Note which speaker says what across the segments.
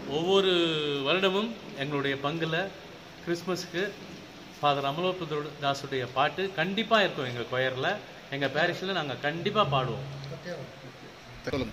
Speaker 1: ஒவ்வொரு வருடமும் எங்களுடைய பங்கில் கிறிஸ்மஸுக்கு ஃபாதர் அமலோபுர தாஸுடைய பாட்டு கண்டிப்பாக இருக்கும் எங்கள் கொயரில் எங்கள் பேரிஷில் நாங்கள் கண்டிப்பாக பாடுவோம்
Speaker 2: சொல்லுங்க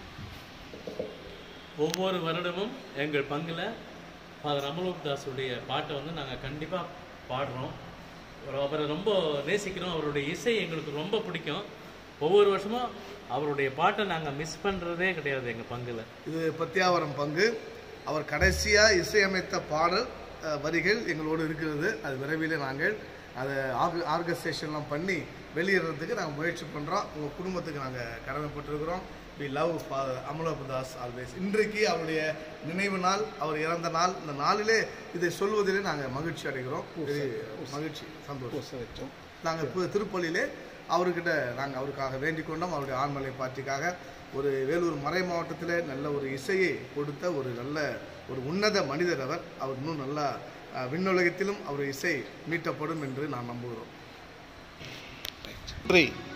Speaker 1: ஒவ்வொரு வருடமும் எங்கள் பங்கில் ஃபாதர் அமலோப் தாஸுடைய பாட்டை வந்து நாங்கள் கண்டிப்பாக பாடுறோம் ஒரு அவரை ரொம்ப நேசிக்கிறோம் அவருடைய இசை எங்களுக்கு ரொம்ப பிடிக்கும் ஒவ்வொரு வருஷமும் அவருடைய பாட்டை நாங்கள் மிஸ் பண்ணுறதே கிடையாது எங்கள் பங்கில்
Speaker 3: இது பத்தியாவரம் பங்கு அவர் கடைசியாக இசையமைத்த பாடல் அஹ், வரிகள் எங்களோடு இருக்கிறது அது விரைவில் நாங்கள் அதை ஆர்க ஆர்கஸ்ட்ரேஷன்லாம் பண்ணி வெளியிடுறதுக்கு நாங்கள் முயற்சி பண்ணுறோம் உங்கள் குடும்பத்துக்கு நாங்கள் கடமைப்பட்டிருக்கிறோம் வி லவ் அமலோபதாஸ் ஆல்வேஸ் இன்றைக்கு அவருடைய நினைவு நாள் அவர் இறந்த நாள் இந்த நாளிலே இதை சொல்வதிலே நாங்கள் மகிழ்ச்சி அடைகிறோம் இது மகிழ்ச்சி சந்தோஷம்
Speaker 2: பூச வச்சோம்
Speaker 3: நாங்கள் இப்போ திருப்பள்ளியிலே அவர்கிட்ட நாங்கள் அவருக்காக வேண்டிக் கொண்டோம் அவருடைய ஆண்மலை பாட்டிக்காக ஒரு வேலூர் மறை மாவட்டத்தில் நல்ல ஒரு இசையை கொடுத்த ஒரு நல்ல ஒரு உன்னத மனிதர் அவர் அவர் இன்னும் நல்லா அஹ், விண்ணுலகத்திலும் அவர் இசை மீட்டப்படும் என்று நான் நம்புகிறோம்
Speaker 2: நன்றி